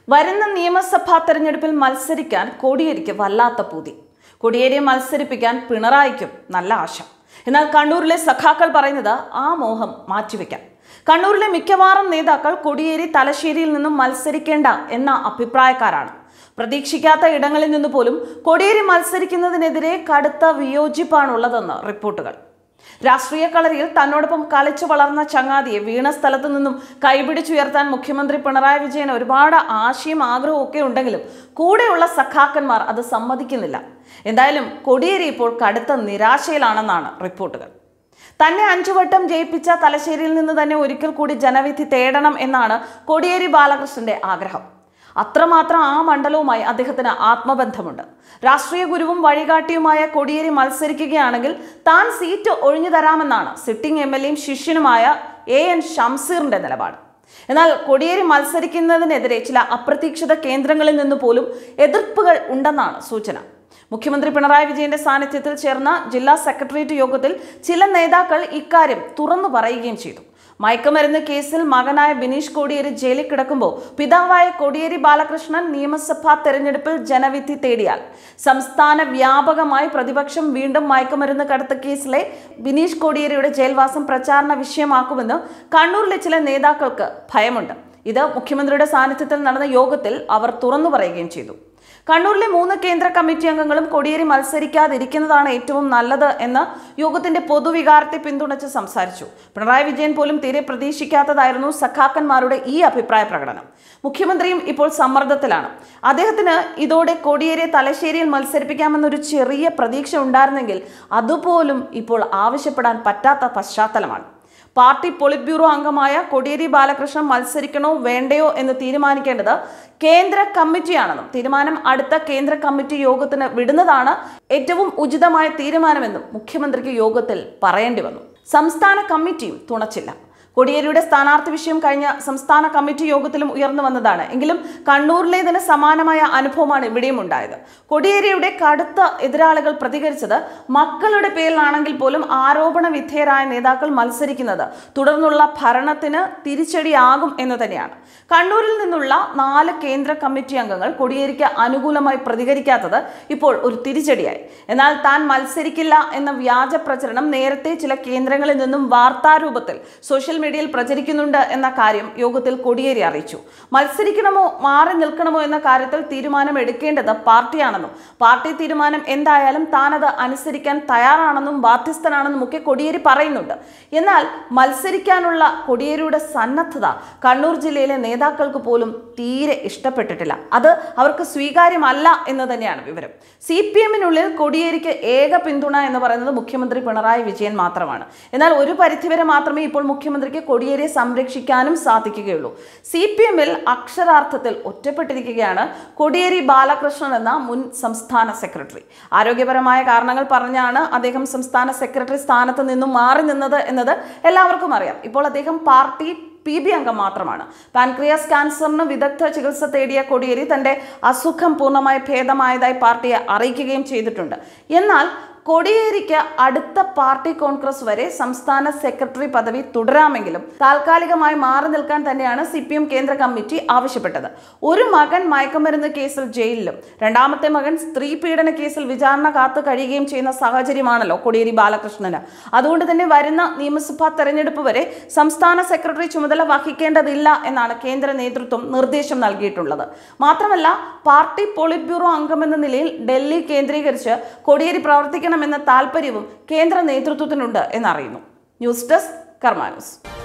വരുന്ന നിയമസഭാ തെരഞ്ഞെടുപ്പിൽ മത്സരിക്കാൻ കോടിയേരിക്ക് വല്ലാത്ത പൂതി കോടിയേരിയെ മത്സരിപ്പിക്കാൻ പിണറായിക്കും നല്ല ആശ എന്നാൽ കണ്ണൂരിലെ സഖാക്കൾ പറയുന്നത് ആ മോഹം മാറ്റിവെക്കാം കണ്ണൂരിലെ മിക്കവാറും നേതാക്കൾ കോടിയേരി തലശ്ശേരിയിൽ നിന്നും മത്സരിക്കേണ്ട എന്ന അഭിപ്രായക്കാരാണ് പ്രതീക്ഷിക്കാത്ത ഇടങ്ങളിൽ നിന്ന് പോലും കോടിയേരി മത്സരിക്കുന്നതിനെതിരെ കടുത്ത വിയോജിപ്പാണുള്ളതെന്ന് റിപ്പോർട്ടുകൾ രാഷ്ട്രീയ കളരിയിൽ തന്നോടൊപ്പം കളിച്ചു വളർന്ന ചങ്ങാതിയെ വീണ സ്ഥലത്തു നിന്നും കൈപിടിച്ചുയർത്താൻ മുഖ്യമന്ത്രി പിണറായി വിജയൻ ഒരുപാട് ആശയും ആഗ്രഹവും ഒക്കെ ഉണ്ടെങ്കിലും കൂടെയുള്ള സഖാക്കന്മാർ അത് സമ്മതിക്കുന്നില്ല എന്തായാലും കൊടിയേരി ഇപ്പോൾ കടുത്ത നിരാശയിലാണെന്നാണ് റിപ്പോർട്ടുകൾ തന്നെ അഞ്ചു വട്ടം ജയിപ്പിച്ച തലശ്ശേരിയിൽ നിന്ന് തന്നെ ഒരിക്കൽ കൂടി ജനവിധി തേടണം എന്നാണ് കോടിയേരി ബാലകൃഷ്ണന്റെ ആഗ്രഹം അത്രമാത്രം ആ മണ്ഡലവുമായി അദ്ദേഹത്തിന് ആത്മബന്ധമുണ്ട് രാഷ്ട്രീയ ഗുരുവും വഴികാട്ടിയുമായ കോടിയേരി മത്സരിക്കുകയാണെങ്കിൽ താൻ സീറ്റ് ഒഴിഞ്ഞു തരാമെന്നാണ് സിറ്റിംഗ് എം എൽ എയും ശിഷ്യനുമായ എ എൻ ഷംസീറിന്റെ നിലപാട് എന്നാൽ കോടിയേരി മത്സരിക്കുന്നതിനെതിരെ ചില അപ്രതീക്ഷിത കേന്ദ്രങ്ങളിൽ നിന്ന് പോലും എതിർപ്പുകൾ ഉണ്ടെന്നാണ് സൂചന മുഖ്യമന്ത്രി പിണറായി വിജയന്റെ സാന്നിധ്യത്തിൽ ചേർന്ന ജില്ലാ സെക്രട്ടേറിയറ്റ് യോഗത്തിൽ ചില നേതാക്കൾ ഇക്കാര്യം തുറന്നു പറയുകയും ചെയ്തു മയക്കുമരുന്ന് കേസിൽ മകനായ ബിനീഷ് കോടിയേരി ജയിലിൽ കിടക്കുമ്പോൾ പിതാവായ കോടിയേരി ബാലകൃഷ്ണൻ നിയമസഭാ തെരഞ്ഞെടുപ്പിൽ ജനവിധി തേടിയാൽ സംസ്ഥാന വ്യാപകമായി പ്രതിപക്ഷം വീണ്ടും മയക്കുമരുന്ന് കടത്ത് കേസിലെ ബിനീഷ് കോടിയേരിയുടെ ജയിൽവാസം പ്രചാരണ വിഷയമാക്കുമെന്ന് കണ്ണൂരിലെ ചില നേതാക്കൾക്ക് ഭയമുണ്ട് ഇത് മുഖ്യമന്ത്രിയുടെ സാന്നിധ്യത്തിൽ നടന്ന യോഗത്തിൽ അവർ തുറന്നു പറയുകയും ചെയ്തു കണ്ണൂരിലെ മൂന്ന് കേന്ദ്ര കമ്മിറ്റി അംഗങ്ങളും കോടിയേരി മത്സരിക്കാതിരിക്കുന്നതാണ് ഏറ്റവും നല്ലത് എന്ന് യോഗത്തിന്റെ പൊതുവികാരത്തെ പിന്തുണച്ച് സംസാരിച്ചു പിണറായി വിജയൻ പോലും തീരെ പ്രതീക്ഷിക്കാത്തതായിരുന്നു സഖാക്കന്മാരുടെ ഈ അഭിപ്രായ പ്രകടനം മുഖ്യമന്ത്രിയും ഇപ്പോൾ സമ്മർദ്ദത്തിലാണ് അദ്ദേഹത്തിന് ഇതോടെ കോടിയേരിയെ തലശ്ശേരിയിൽ മത്സരിപ്പിക്കാമെന്നൊരു ചെറിയ പ്രതീക്ഷ ഉണ്ടായിരുന്നെങ്കിൽ അതുപോലും ഇപ്പോൾ ആവശ്യപ്പെടാൻ പറ്റാത്ത പശ്ചാത്തലമാണ് പാർട്ടി പൊളിറ്റ് ബ്യൂറോ അംഗമായ കോടിയേരി ബാലകൃഷ്ണൻ മത്സരിക്കണോ വേണ്ടയോ എന്ന് തീരുമാനിക്കേണ്ടത് കേന്ദ്ര കമ്മിറ്റിയാണെന്നും തീരുമാനം അടുത്ത കേന്ദ്ര കമ്മിറ്റി യോഗത്തിന് വിടുന്നതാണ് ഏറ്റവും ഉചിതമായ തീരുമാനമെന്നും മുഖ്യമന്ത്രിക്ക് യോഗത്തിൽ പറയേണ്ടി വന്നു സംസ്ഥാന കമ്മിറ്റിയും തുണച്ചില്ല കോടിയേരിയുടെ സ്ഥാനാർത്ഥി വിഷയം കഴിഞ്ഞ സംസ്ഥാന കമ്മിറ്റി യോഗത്തിലും ഉയർന്നു വന്നതാണ് എങ്കിലും കണ്ണൂരിലേതിന് സമാനമായ അനുഭവമാണ് ഇവിടെയും ഉണ്ടായത് കോടിയേരിയുടെ കടുത്ത എതിരാളികൾ പ്രതികരിച്ചത് മക്കളുടെ പേരിലാണെങ്കിൽ പോലും ആരോപണ വിധേയരായ നേതാക്കൾ മത്സരിക്കുന്നത് തുടർന്നുള്ള ഭരണത്തിന് തിരിച്ചടിയാകും എന്ന് തന്നെയാണ് കണ്ണൂരിൽ നിന്നുള്ള നാല് കേന്ദ്ര കമ്മിറ്റി അംഗങ്ങൾ കോടിയേരിക്ക് അനുകൂലമായി പ്രതികരിക്കാത്തത് ഇപ്പോൾ ഒരു തിരിച്ചടിയായി എന്നാൽ താൻ മത്സരിക്കില്ല എന്ന വ്യാജ പ്രചരണം നേരത്തെ ചില കേന്ദ്രങ്ങളിൽ നിന്നും വാർത്താരൂപത്തിൽ സോഷ്യൽ മീഡിയയിൽ പ്രചരിക്കുന്നുണ്ട് എന്ന കാര്യം യോഗത്തിൽ കോടിയേരി അറിയിച്ചു മത്സരിക്കണമോ മാറി നിൽക്കണമോ എന്ന കാര്യത്തിൽ തീരുമാനം എടുക്കേണ്ടത് പാർട്ടിയാണെന്നും പാർട്ടി തീരുമാനം എന്തായാലും താനത് അനുസരിക്കാൻ തയ്യാറാണെന്നും ബാധ്യസ്ഥനാണെന്നും ഒക്കെ കോടിയേരി പറയുന്നുണ്ട് എന്നാൽ മത്സരിക്കാനുള്ള കോടിയേരിയുടെ സന്നദ്ധത കണ്ണൂർ ജില്ലയിലെ നേതാക്കൾക്ക് പോലും തീരെ ഇഷ്ടപ്പെട്ടിട്ടില്ല അത് അവർക്ക് സ്വീകാര്യമല്ല എന്ന് തന്നെയാണ് വിവരം സി പി എമ്മിനുള്ളിൽ കോടിയേരിക്ക് ഏക പിന്തുണ എന്ന് പറയുന്നത് മുഖ്യമന്ത്രി പിണറായി വിജയൻ മാത്രമാണ് എന്നാൽ ഒരു പരിധിവരെ മാത്രമേ ഇപ്പോൾ മുഖ്യമന്ത്രിക്ക് കോടിയേരിയെ സംരക്ഷിക്കാനും സാധിക്കുകയുള്ളൂ സി പി എമ്മിൽ അക്ഷരാർത്ഥത്തിൽ ഒറ്റപ്പെട്ടിരിക്കുകയാണ് കോടിയേരി ബാലകൃഷ്ണൻ എന്ന മുൻ സംസ്ഥാന സെക്രട്ടറി ആരോഗ്യപരമായ കാരണങ്ങൾ പറഞ്ഞാണ് അദ്ദേഹം സംസ്ഥാന സെക്രട്ടറി സ്ഥാനത്ത് നിന്നും മാറി നിന്നത് എന്നത് എല്ലാവർക്കും അറിയാം ഇപ്പോൾ അദ്ദേഹം പാർട്ടി പി ബി അംഗം മാത്രമാണ് പാൻക്രിയാസ് ക്യാൻസറിന് വിദഗ്ധ ചികിത്സ തേടിയ കോടിയേരി തന്റെ അസുഖം പൂർണ്ണമായി ഭേദമായതായി പാർട്ടിയെ അറിയിക്കുകയും ചെയ്തിട്ടുണ്ട് എന്നാൽ കോടിയേരിക്ക് അടുത്ത പാർട്ടി കോൺഗ്രസ് വരെ സംസ്ഥാന സെക്രട്ടറി പദവി തുടരാമെങ്കിലും താൽക്കാലികമായി മാറി നിൽക്കാൻ തന്നെയാണ് സി പി എം കേന്ദ്ര കമ്മിറ്റി ആവശ്യപ്പെട്ടത് ഒരു മകൻ മയക്കുമരുന്ന് കേസിൽ ജയിലിലും രണ്ടാമത്തെ മകൻ സ്ത്രീ പീഡന കേസിൽ വിചാരണ കാത്തു കഴിയുകയും ചെയ്യുന്ന സാഹചര്യമാണല്ലോ കോടിയേരി ബാലകൃഷ്ണന് അതുകൊണ്ട് തന്നെ വരുന്ന നിയമസഭാ തെരഞ്ഞെടുപ്പ് വരെ സംസ്ഥാന സെക്രട്ടറി ചുമതല വഹിക്കേണ്ടതില്ല എന്നാണ് കേന്ദ്ര നേതൃത്വം നിർദ്ദേശം നൽകിയിട്ടുള്ളത് മാത്രമല്ല പാർട്ടി പോളിറ്റ് ബ്യൂറോ അംഗമെന്ന നിലയിൽ ഡൽഹി കേന്ദ്രീകരിച്ച് കോടിയേരി പ്രവർത്തിക്കണം എന്ന താല്പര്യവും കേന്ദ്ര നേതൃത്വത്തിനുണ്ട് എന്നറിയുന്നു ന്യൂസ് ഡെസ്ക് കർമാനൂസ്